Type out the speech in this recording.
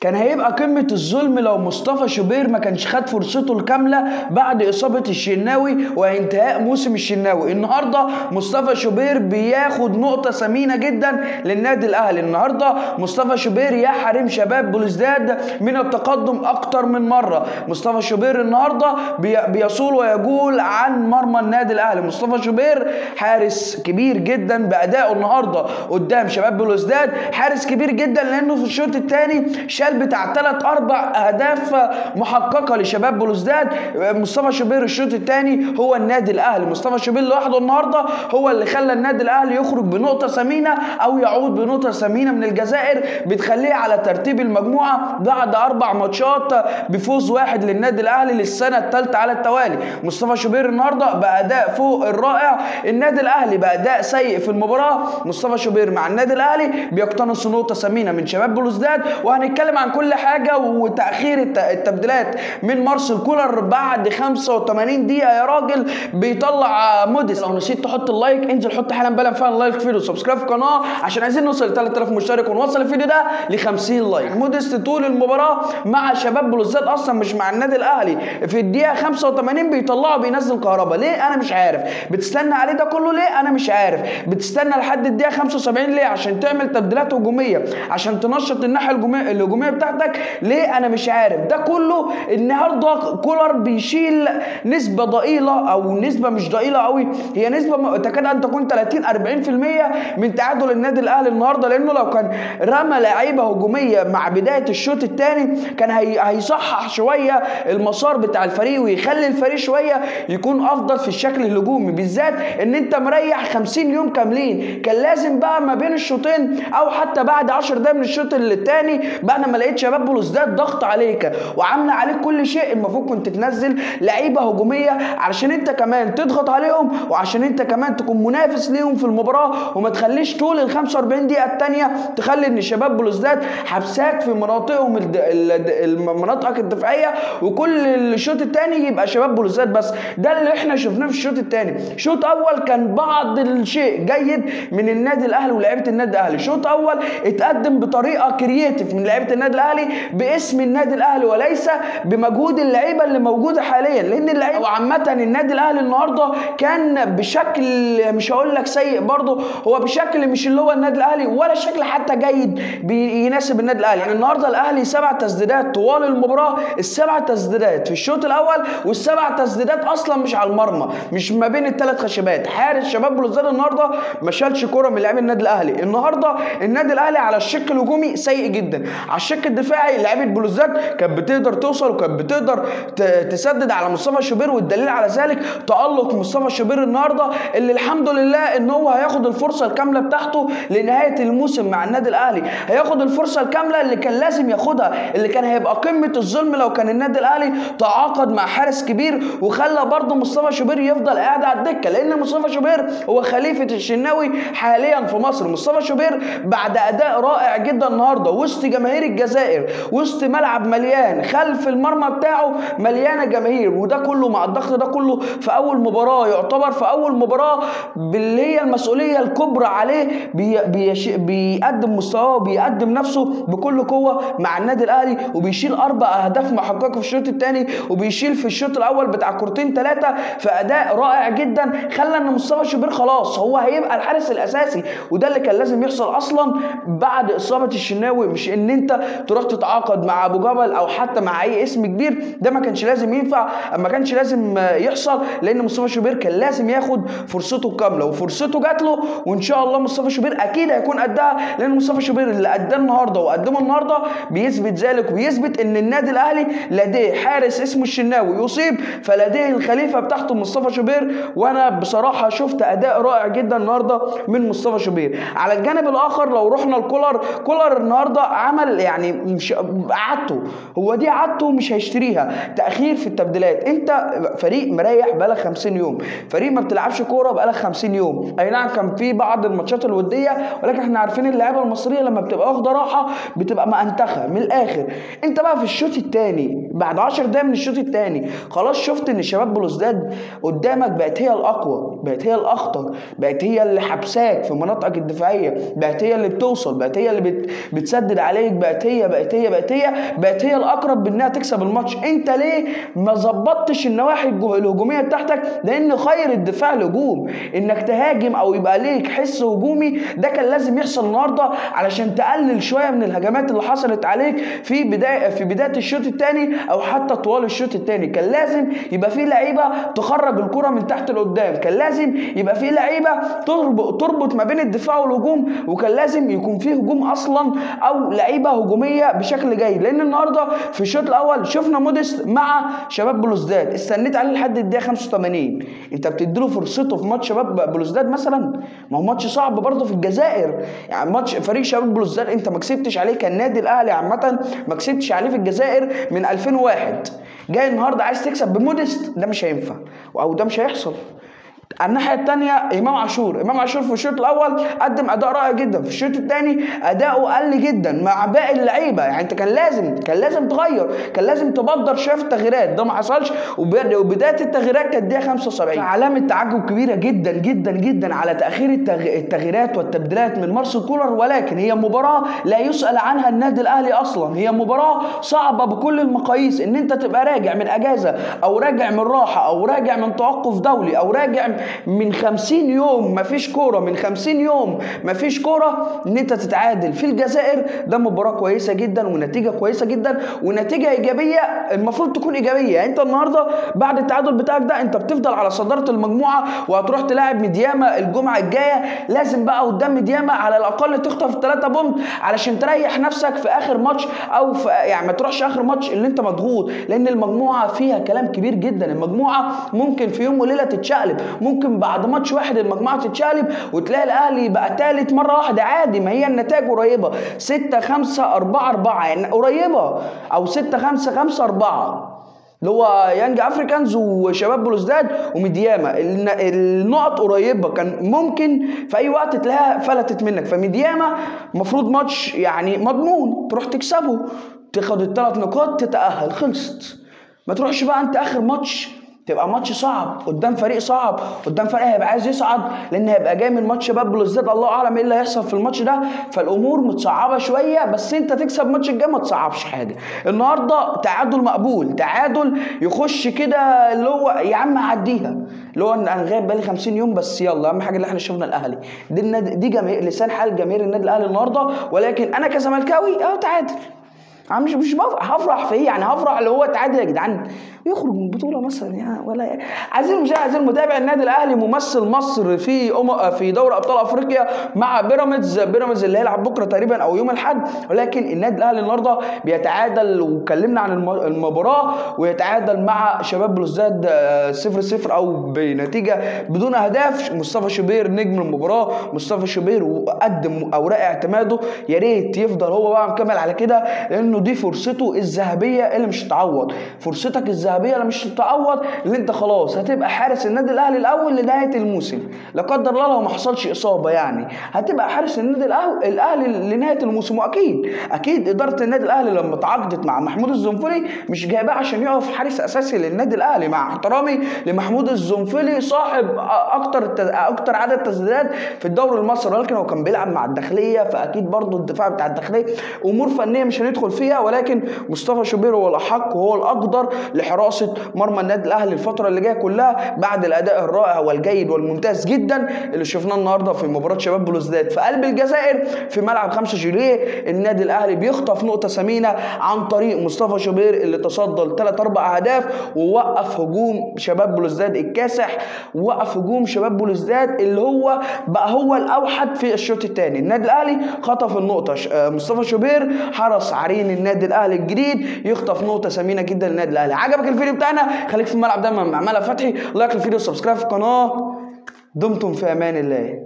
كان هيبقى قمة الظلم لو مصطفى شوبير ما كانش خد فرصته الكاملة بعد إصابة الشناوي وانتهاء موسم الشناوي النهاردة مصطفى شوبير بياخد نقطة ثمينة جدا للنادي الأهلي النهاردة مصطفى شوبير يا حريم شباب بلوزداد من التقدم أكتر من مرة مصطفى شوبير النهاردة بي- بيصول ويجول عن مرمى النادي الأهلي مصطفى شوبير حارس كبير جدا بأدائه النهاردة قدام شباب بلوزداد حارس كبير جدا لأنه في الشوط الثاني شال بتاع ثلاث أربع أهداف محققة لشباب بلوزداد مصطفى شوبير الشوط الثاني هو النادي الأهلي مصطفى شوبير لوحده النهاردة هو اللي خلى النادي الأهلي يخرج بنقطة ثمينة أو يعود بنقطة ثمينة من الجزائر بتخليه على ترتيب المجموعة بعد أربع ماتشات بفوز واحد للنادي الأهلي للسنة الثالثة على التوالي مصطفى شوبير النهاردة بأداء فوق الرائع النادي الأهلي بأداء سيء في المباراة مصطفى شوبير مع النادي الأهلي بيقتنص نقطة ثمينة من شباب بلوزداد وهنتكلم عن كل حاجة وتأخير الت- التبديلات من مارسيل كولر بعد 85 دقيقة يا راجل بيطلع موديس لو نسيت تحط اللايك انزل حط حالا بلا فعلا لايك فيديو وسبسكرايب في القناة عشان عايزين نوصل ل 3000 مشترك ونوصل الفيديو ده ل 50 لايك موديس طول المباراة مع شباب بلوزداد أصلا مش مع النادي الأهلي في الدقيقة 85 بيطلعه بينزل كهربا ليه أنا مش عارف بتستنى عليه ده كله ليه أنا مش عارف بتستنى لحد الدقيقة 75 ليه عشان تعمل تبديلات هجومية عشان تنشط الناحية الهجومية الهجومية بتاعتك ليه أنا مش عارف ده كله النهارده كولر بيشيل نسبة ضئيلة أو نسبة مش ضئيلة قوي هي نسبة م- تكاد أن تكون 30 40% من تعادل النادي الأهلي النهارده لأنه لو كان رمى لعيبة هجومية مع بداية الشوط الثاني كان هي هيصحح شوية المسار بتاع الفريق ويخلي الفريق شوية يكون أفضل في الشكل الهجومي بالذات إن أنت مريح 50 يوم كاملين كان لازم بقى ما بين الشوطين أو حتى بعد 10 دقايق من الشوط الثاني بعد ما لقيت شباب بلوزداد ضغط عليك وعامله عليك كل شيء المفروض كنت تنزل لعيبه هجوميه علشان انت كمان تضغط عليهم وعشان انت كمان تكون منافس ليهم في المباراه وما تخليش طول ال 45 دقيقه الثانيه تخلي ان شباب بلوزداد حبساك في مناطقهم الد... ال- المناطق الدفاعيه وكل الشوط الثاني يبقى شباب بلوزداد بس ده اللي احنا شفناه في الشوط الثاني شوط اول كان بعض الشيء جيد من النادي الاهلي ولاعيبه النادي الاهلي شوط اول اتقدم بطريقه كرييتيف من لعيبه النادي الاهلي باسم النادي الاهلي وليس بمجهود اللعيبه اللي موجوده حاليا لان اللعيبه وعامه النادي الاهلي النهارده كان بشكل مش هقول لك سيء برضه هو بشكل مش اللي هو النادي الاهلي ولا شكل حتى جيد بيناسب النادي الاهلي يعني النهارده الاهلي سبع تسديدات طوال المباراه السبع تسديدات في الشوط الاول والسبع تسديدات اصلا مش على المرمى مش ما بين الثلاث خشبات حارس شباب بلوزداد النهارده ما شالش كوره من لاعبي النادي الاهلي النهارده النادي الاهلي على الشق الهجومي سيء جدا على الشق الدفاعي لعيبه بلوزداد كانت بتقدر توصل وكانت بتقدر ت- تسدد على مصطفى شوبير والدليل على ذلك تالق مصطفى شوبير النهارده اللي الحمد لله ان هو هياخد الفرصه الكامله بتاعته لنهايه الموسم مع النادي الاهلي هياخد الفرصه الكامله اللي كان لازم ياخدها اللي كان هيبقى قمه الظلم لو كان النادي الاهلي تعاقد مع حارس كبير وخلى برضه مصطفى شوبير يفضل قاعد على الدكه لان مصطفى شوبير هو خليفه الشناوي حاليا في مصر مصطفى شوبير بعد اداء رائع جدا النهارده وسط جماهير الجزائر وسط ملعب مليان خلف المرمى بتاعه مليانه جماهير وده كله مع الضغط ده كله في اول مباراه يعتبر في اول مباراه باللي هي المسؤوليه الكبرى عليه بي بيش بيقدم مستواه وبيقدم نفسه بكل قوه مع النادي الاهلي وبيشيل اربع اهداف محققه في الشوط الثاني وبيشيل في الشوط الاول بتاع كورتين ثلاثه في اداء رائع جدا خلى ان مصطفى شوبير خلاص هو هيبقى الحارس الاساسي وده اللي كان لازم يحصل اصلا بعد اصابه الشناوي مش ان انت تروح تتعاقد مع ابو جبل او حتى مع اي اسم كبير ده ما كانش لازم ينفع ما كانش لازم آه، يحصل لان مصطفى شوبير كان لازم ياخد فرصته الكامله وفرصته جات له وان شاء الله مصطفى شوبير اكيد هيكون قدها لان مصطفى شوبير اللي اداه النهارده وقدمه النهارده بيثبت ذلك ويثبت ان النادي الاهلي لديه حارس اسمه الشناوي يصيب فلديه الخليفه بتاعته مصطفى شوبير وانا بصراحه شفت اداء رائع جدا النهارده من مصطفى شوبير على الجانب الاخر لو رحنا لكولر كولر النهارده عمل يعني مش عادته هو دي عادته مش هيشتريها تاخير في التبديلات انت فريق مريح بقالك 50 يوم فريق ما بتلعبش كوره بقالك 50 يوم اي نعم كان في بعض الماتشات الوديه ولكن احنا عارفين اللعيبه المصريه لما بتبقى واخده راحه بتبقى مأنتخه من الاخر انت بقى في الشوط الثاني بعد 10 دقايق من الشوط الثاني خلاص شفت ان شباب بلوزداد قدامك بقت هي الاقوى بقت هي الاخطر بقت هي اللي حبساك في مناطقك الدفاعيه بقت هي اللي بتوصل بقت هي اللي بت... بتسدد عليك بقت هي هي بقت هي بقت هي بقت هي الاقرب بانها تكسب الماتش انت ليه ما ظبطتش النواحي الجه- الهجوميه بتاعتك لان خير الدفاع الهجوم انك تهاجم او يبقى ليك حس هجومي ده كان لازم يحصل النهارده علشان تقلل شويه من الهجمات اللي حصلت عليك في بدايه في بدايه الشوط الثاني او حتى طوال الشوط الثاني كان لازم يبقى في لعيبه تخرج الكره من تحت لقدام كان لازم يبقى في لعيبه تربط تربط ما بين الدفاع والهجوم وكان لازم يكون في هجوم اصلا او لعيبه هجوميه بشكل جيد لان النهارده في الشوط الاول شفنا موديست مع شباب بلوزداد استنيت عليه لحد الدقيقه 85 انت بتديله فرصته في ماتش شباب بلوزداد مثلا ما هو ماتش صعب برضه في الجزائر يعني ماتش فريق شباب بلوزداد انت ما كسبتش عليه كالنادي الاهلي عامه ما كسبتش عليه في الجزائر من 2001 جاي النهارده عايز تكسب بموديست ده مش هينفع او ده مش هيحصل الناحيه الثانيه امام عاشور امام عاشور في الشوط الاول قدم اداء رائع جدا في الشوط الثاني اداؤه قل جدا مع باقي اللعيبه يعني انت كان لازم كان لازم تغير كان لازم تبدر شويه في التغييرات ده ما حصلش وب- وبدايه التغييرات كانت دقيقه 75 علامه تعجب كبيره جدا جدا جدا على تاخير التغ- التغييرات والتبديلات من مارسيل كولر ولكن هي مباراه لا يسال عنها النادي الاهلي اصلا هي مباراه صعبه بكل المقاييس ان انت تبقى راجع من اجازه او راجع من راحه او راجع من توقف دولي او راجع من 50 يوم مفيش كوره من 50 يوم مفيش كوره ان انت تتعادل في الجزائر ده مباراه كويسه جدا ونتيجه كويسه جدا ونتيجه ايجابيه المفروض تكون ايجابيه يعني انت النهارده بعد التعادل بتاعك ده انت بتفضل على صداره المجموعه وهتروح تلاعب مدياما الجمعه الجايه لازم بقى قدام مدياما على الاقل تخطف 3 بونت علشان تريح نفسك في اخر ماتش او في يعني ما تروحش اخر ماتش اللي انت مضغوط لان المجموعه فيها كلام كبير جدا المجموعه ممكن في يوم وليله تتشقلب ممكن بعد ماتش واحد المجموعه تتشقلب وتلاقي الاهلي بقى ثالث مره واحده عادي ما هي النتائج قريبه 6 5 4 4 يعني قريبه او 6 5 5 4 اللي هو يانج افريكانز وشباب بلوزداد وميدياما الن- النقط قريبه كان ممكن في اي وقت تلاقيها فلتت منك فميدياما المفروض ماتش يعني مضمون تروح تكسبه تاخد الثلاث نقاط تتاهل خلصت ما تروحش بقى انت اخر ماتش تبقى ماتش صعب قدام فريق صعب قدام فريق هيبقى عايز يصعد لان هيبقى جاي من ماتش شباب بلوزداد الله اعلم ايه اللي هيحصل في الماتش ده فالامور متصعبه شويه بس انت تكسب ماتش الجاي ما تصعبش حاجه النهارده تعادل مقبول تعادل يخش كده اللي هو يا عم عديها اللي هو انا غايب بقالي 50 يوم بس يلا اهم حاجه اللي احنا شفنا الاهلي دي النادي دي جماهير لسان حال جماهير النادي الاهلي النهارده ولكن انا كزملكاوي اه تعادل انا مش مش بفرح هفرح في ايه يعني هفرح اللي هو تعادل يا جدعان يخرج من بطوله مثلا يعني ولا عايزين مش عايزين متابع النادي الاهلي ممثل مصر في أم... في دوري ابطال افريقيا مع بيراميدز بيراميدز اللي هيلعب بكره تقريبا او يوم الاحد ولكن النادي الاهلي النهارده بيتعادل واتكلمنا عن الم- المباراه ويتعادل مع شباب بلوزداد 0 0 او بنتيجه بدون اهداف مصطفى شوبير نجم المباراه مصطفى شوبير وقدم اوراق اعتماده يا ريت يفضل هو بقى مكمل على كده لانه دي فرصته الذهبيه اللي مش هتعوض فرصتك الذهبيه اللي مش هتعوض اللي انت خلاص هتبقى حارس النادي الاهلي الاول لنهايه الموسم لا قدر الله لو ما حصلش اصابه يعني هتبقى حارس النادي الأهل- الاهلي لنهايه الموسم واكيد اكيد اداره النادي الاهلي لما تعاقدت مع محمود الزنفلي مش جايباه عشان يقف حارس اساسي للنادي الاهلي مع احترامي لمحمود الزنفلي صاحب اكتر التز... اكتر عدد تسديدات في الدوري المصري ولكن هو كان بيلعب مع الداخليه فاكيد برضو الدفاع بتاع الداخليه امور فنيه مش هندخل فيها ولكن مصطفى شوبير هو الاحق وهو الاقدر لحراسه مرمى النادي الاهلي الفتره اللي جايه كلها بعد الاداء الرائع والجيد والممتاز جدا اللي شفناه النهارده في مباراه شباب بلوزداد في قلب الجزائر في ملعب 5 جوليه النادي الاهلي بيخطف نقطه ثمينه عن طريق مصطفى شوبير اللي تصدى لثلاث اربع اهداف ووقف هجوم شباب بلوزداد الكاسح ووقف هجوم شباب بلوزداد اللي هو بقى هو الاوحد في الشوط الثاني النادي الاهلي خطف النقطه ش- آه، مصطفى شوبير حرس عرين النادي الاهلي الجديد يخطف نقطه ثمينه جدا للنادي الاهلي عجبك الفيديو بتاعنا خليك في الملعب دايما مع ملا فتحي لايك الفيديو سبسكرايب في القناه دمتم في امان الله